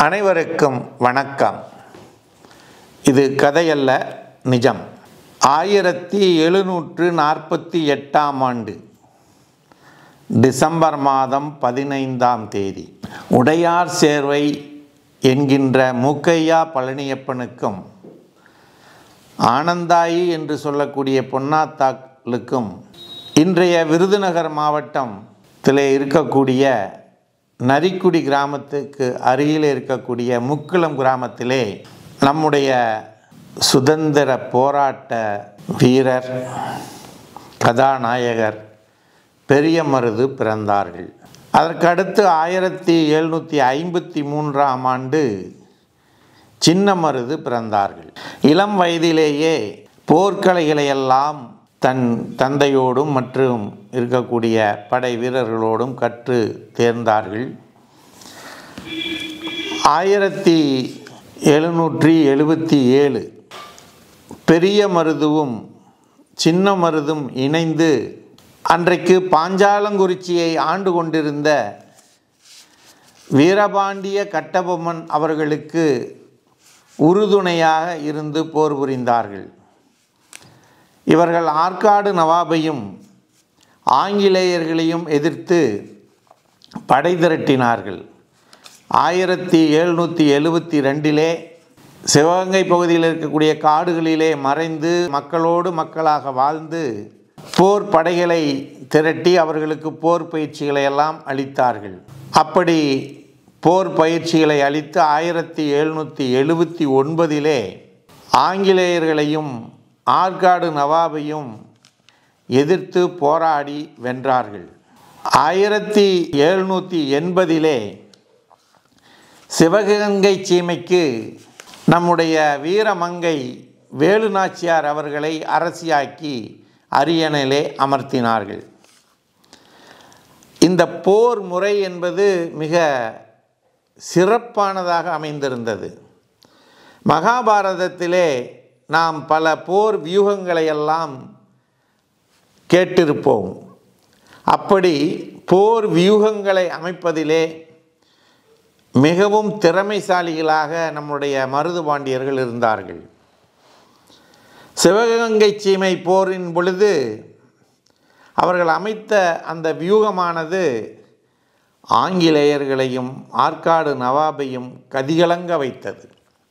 அனைவருக்கும் வணக்கம் இது கதையல்ல நிஜம் ஆயிரத்தி எழுநூற்று நாற்பத்தி எட்டாம் ஆண்டு டிசம்பர் மாதம் பதினைந்தாம் தேதி உடையார் சேர்வை என்கின்ற மூக்கையா பழனியப்பனுக்கும் ஆனந்தாயி என்று சொல்லக்கூடிய பொன்னாத்தாக்களுக்கும் இன்றைய விருதுநகர் மாவட்டத்திலே இருக்கக்கூடிய நரிக்குடி கிராமத்துக்கு அருகில் இருக்கக்கூடிய முக்குளம் கிராமத்திலே நம்முடைய சுதந்திர போராட்ட வீரர் கதாநாயகர் பெரியமருது பிறந்தார்கள் அதற்கடுத்து ஆயிரத்தி எழுநூற்றி ஐம்பத்தி மூன்றாம் ஆண்டு சின்னமருது பிறந்தார்கள் இளம் வயதிலேயே போர்க்கலைகளை எல்லாம் தன் தந்தையோடும் மற்றும் இருக்கக்கூடிய படை வீரர்களோடும் கற்று தேர்ந்தார்கள் ஆயிரத்தி எழுநூற்றி எழுபத்தி ஏழு பெரிய மருதுவும் சின்ன மருதும் இணைந்து அன்றைக்கு பாஞ்சாலங்குறிச்சியை ஆண்டு கொண்டிருந்த வீரபாண்டிய கட்டபொம்மன் அவர்களுக்கு உறுதுணையாக இருந்து போர் புரிந்தார்கள் இவர்கள் ஆற்காடு நவாபையும் ஆங்கிலேயர்களையும் எதிர்த்து படை திரட்டினார்கள் ஆயிரத்தி எழுநூற்றி எழுபத்தி ரெண்டிலே சிவகங்கை பகுதியில் இருக்கக்கூடிய காடுகளிலே மறைந்து மக்களோடு மக்களாக வாழ்ந்து போர் படைகளை திரட்டி அவர்களுக்கு போர் பயிற்சிகளை எல்லாம் அளித்தார்கள் அப்படி போர் பயிற்சிகளை அளித்து ஆயிரத்தி எழுநூற்றி எழுபத்தி ஒன்பதிலே ஆங்கிலேயர்களையும் ஆற்காடு நவாபையும் எதிர்த்து போராடி வென்றார்கள் ஆயிரத்தி எழுநூற்றி எண்பதிலே சிவகங்கை சீமைக்கு நம்முடைய வீரமங்கை வேலுநாச்சியார் அவர்களை அரசியாக்கி அரியணையிலே அமர்த்தினார்கள் இந்த போர் முறை என்பது மிக சிறப்பானதாக அமைந்திருந்தது மகாபாரதத்திலே நாம் பல போர் வியூகங்களை எல்லாம் கேட்டிருப்போம் அப்படி போர் வியூகங்களை அமைப்பதிலே மிகவும் திறமைசாலிகளாக நம்முடைய மருது பாண்டியர்கள் இருந்தார்கள் சிவகங்கை சீமை போரின் பொழுது அவர்கள் அமைத்த அந்த வியூகமானது ஆங்கிலேயர்களையும் ஆற்காடு நவாபையும் கதிகலங்க வைத்தது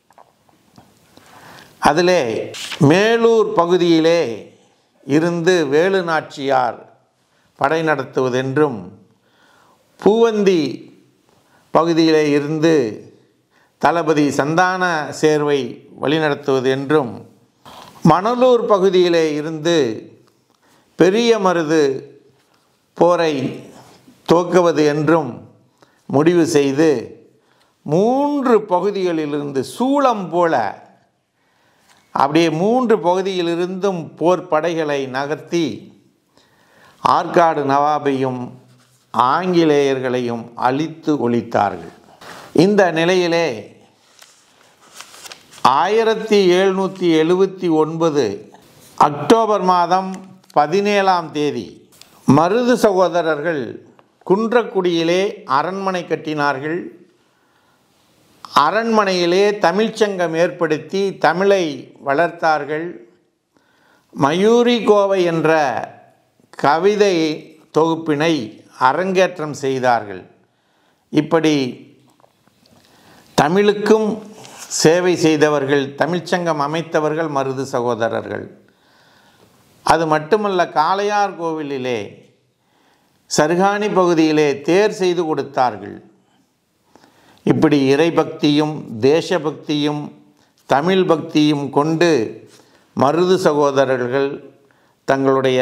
அதிலே மேலூர் பகுதியிலே இருந்து வேலு நாச்சியார் படை நடத்துவதென்றும் பூவந்தி பகுதியிலே இருந்து தளபதி சந்தான சேர்வை வழிநடத்துவது என்றும் மணலூர் பகுதியிலே இருந்து பெரிய மருது போரை துவக்குவது என்றும் முடிவு செய்து மூன்று பகுதிகளிலிருந்து சூளம் போல அப்படியே மூன்று பகுதியிலிருந்தும் போர் படைகளை நகர்த்தி ஆற்காடு நவாபையும் ஆங்கிலேயர்களையும் அழித்து ஒழித்தார்கள் இந்த நிலையிலே ஆயிரத்தி எழுநூற்றி எழுபத்தி ஒன்பது அக்டோபர் மாதம் பதினேழாம் தேதி மருது சகோதரர்கள் குன்றக்குடியிலே அரண்மனை கட்டினார்கள் அரண்மனையிலே தமிழ்ச்சங்கம் ஏற்படுத்தி தமிழை வளர்த்தார்கள் மயூரி கோவை என்ற கவிதை தொகுப்பினை அரங்கேற்றம் செய்தார்கள் இப்படி தமிழுக்கும் சேவை செய்தவர்கள் தமிழ்ச்சங்கம் அமைத்தவர்கள் மருது சகோதரர்கள் அது மட்டுமல்ல காளையார் கோவிலிலே சருகாணி பகுதியிலே தேர் செய்து கொடுத்தார்கள் இப்படி இறைபக்தியும் தேசபக்தியும் தமிழ் பக்தியும் கொண்டு மருது சகோதரர்கள் தங்களுடைய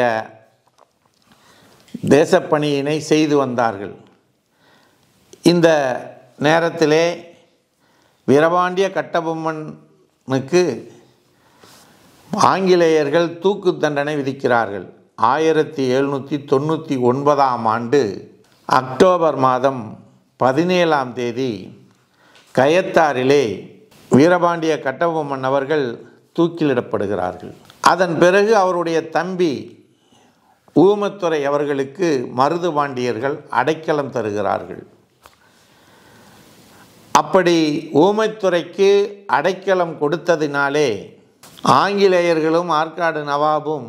தேசப்பணியினை செய்து வந்தார்கள் இந்த நேரத்திலே வீரபாண்டிய கட்டபொம்மனுக்கு ஆங்கிலேயர்கள் தூக்கு தண்டனை விதிக்கிறார்கள் ஆயிரத்தி எழுநூற்றி தொண்ணூற்றி ஒன்பதாம் ஆண்டு அக்டோபர் மாதம் பதினேழாம் தேதி கயத்தாரிலே வீரபாண்டிய கட்டபொம்மன் அவர்கள் தூக்கிலிடப்படுகிறார்கள் அதன் பிறகு அவருடைய தம்பி ஊமத்துறை அவர்களுக்கு மருது பாண்டியர்கள் அடைக்கலம் தருகிறார்கள் அப்படி ஊமைத்துறைக்கு அடைக்கலம் கொடுத்ததினாலே ஆங்கிலேயர்களும் ஆற்காடு நவாபும்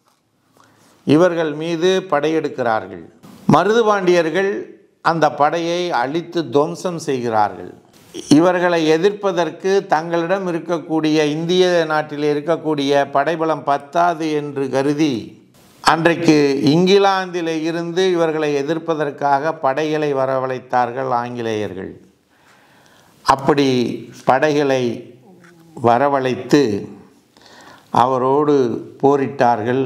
இவர்கள் மீது படையெடுக்கிறார்கள் மருதுபாண்டியர்கள் அந்த படையை அழித்து துவம்சம் செய்கிறார்கள் இவர்களை எதிர்ப்பதற்கு தங்களிடம் இருக்கக்கூடிய இந்திய நாட்டில் இருக்கக்கூடிய படைபலம் பத்தாது என்று கருதி அன்றைக்கு இங்கிலாந்தில் இருந்து இவர்களை எதிர்ப்பதற்காக படைகளை வரவழைத்தார்கள் ஆங்கிலேயர்கள் அப்படி படைகளை வரவழைத்து அவரோடு போரிட்டார்கள்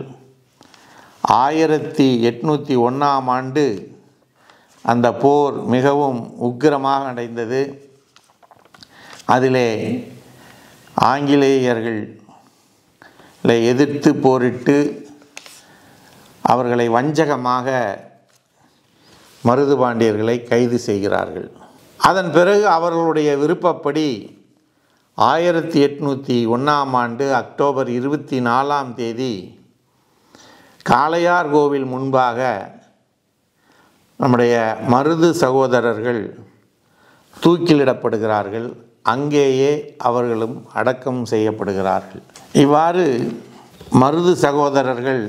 ஆயிரத்தி எட்நூற்றி ஒன்றாம் ஆண்டு அந்த போர் மிகவும் உக்கிரமாக அடைந்தது அதிலே ஆங்கிலேயர்கள் எதிர்த்து போரிட்டு அவர்களை வஞ்சகமாக மருதுபாண்டியர்களை கைது செய்கிறார்கள் அதன் பிறகு அவர்களுடைய விருப்பப்படி ஆயிரத்தி எட்நூற்றி ஒன்றாம் ஆண்டு அக்டோபர் இருபத்தி நாலாம் தேதி காளையார் கோவில் முன்பாக நம்முடைய மருது சகோதரர்கள் தூக்கிலிடப்படுகிறார்கள் அங்கேயே அவர்களும் அடக்கம் செய்யப்படுகிறார்கள் இவ்வாறு மருது சகோதரர்கள்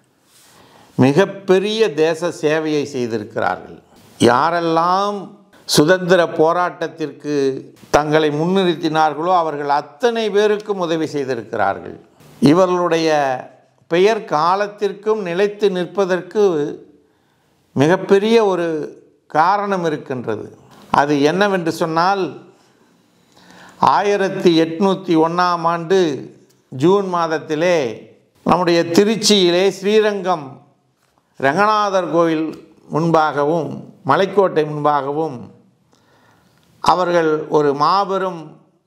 மிகப்பெரிய தேச சேவையை செய்திருக்கிறார்கள் யாரெல்லாம் சுதந்திர போராட்டத்திற்கு தங்களை முன்னிறுத்தினார்களோ அவர்கள் அத்தனை பேருக்கும் உதவி செய்திருக்கிறார்கள் இவர்களுடைய பெயர் காலத்திற்கும் நிலைத்து நிற்பதற்கு மிகப்பெரிய ஒரு காரணம் இருக்கின்றது அது என்னவென்று சொன்னால் ஆயிரத்தி எட்நூற்றி ஒன்றாம் ஆண்டு ஜூன் மாதத்திலே நம்முடைய திருச்சியிலே ஸ்ரீரங்கம் ரங்கநாதர் கோயில் முன்பாகவும் மலைக்கோட்டை முன்பாகவும் அவர்கள் ஒரு மாபெரும்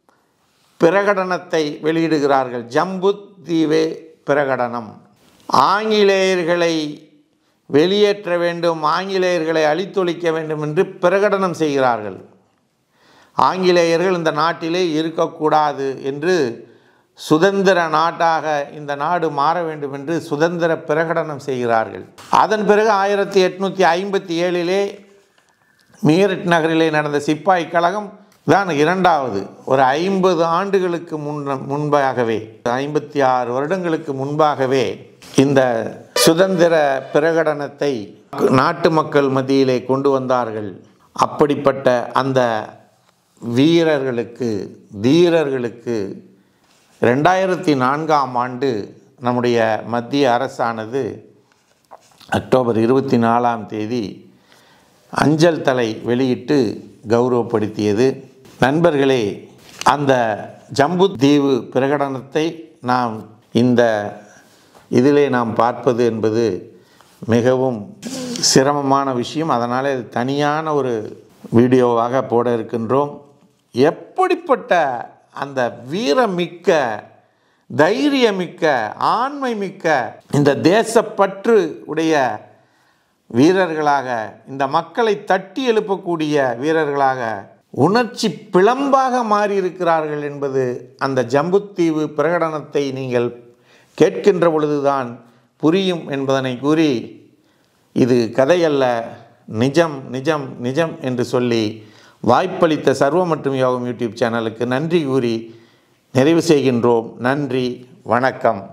பிரகடனத்தை வெளியிடுகிறார்கள் ஜம்புத் தீவே பிரகடனம் ஆங்கிலேயர்களை வெளியேற்ற வேண்டும் ஆங்கிலேயர்களை அழித்தொழிக்க வேண்டும் என்று பிரகடனம் செய்கிறார்கள் ஆங்கிலேயர்கள் இந்த நாட்டிலே இருக்கக்கூடாது என்று சுதந்திர நாட்டாக இந்த நாடு மாற வேண்டும் என்று சுதந்திர பிரகடனம் செய்கிறார்கள் அதன் பிறகு ஆயிரத்தி எட்நூற்றி ஐம்பத்தி ஏழிலே மீரட் நகரிலே நடந்த சிப்பாய் கழகம் தான் இரண்டாவது ஒரு ஐம்பது ஆண்டுகளுக்கு முன் முன்பாகவே ஐம்பத்தி ஆறு வருடங்களுக்கு முன்பாகவே இந்த சுதந்திர பிரகடனத்தை நாட்டு மக்கள் மத்தியிலே கொண்டு வந்தார்கள் அப்படிப்பட்ட அந்த வீரர்களுக்கு தீரர்களுக்கு ரெண்டாயிரத்தி நான்காம் ஆண்டு நம்முடைய மத்திய அரசானது அக்டோபர் இருபத்தி நாலாம் தேதி அஞ்சல் தலை வெளியிட்டு கௌரவப்படுத்தியது நண்பர்களே அந்த ஜம்பு தீவு பிரகடனத்தை நாம் இந்த இதிலே நாம் பார்ப்பது என்பது மிகவும் சிரமமான விஷயம் அதனால் இது தனியான ஒரு வீடியோவாக போட இருக்கின்றோம் எப்படிப்பட்ட அந்த வீரமிக்க தைரியமிக்க ஆண்மை மிக்க இந்த தேசப்பற்று உடைய வீரர்களாக இந்த மக்களை தட்டி எழுப்பக்கூடிய வீரர்களாக உணர்ச்சி பிளம்பாக மாறியிருக்கிறார்கள் என்பது அந்த ஜம்புத்தீவு பிரகடனத்தை நீங்கள் கேட்கின்ற பொழுதுதான் புரியும் என்பதனை கூறி இது கதையல்ல நிஜம் நிஜம் நிஜம் என்று சொல்லி வாய்ப்பளித்த சர்வ மற்றும் யோகம் யூடியூப் சேனலுக்கு நன்றி கூறி நிறைவு செய்கின்றோம் நன்றி வணக்கம்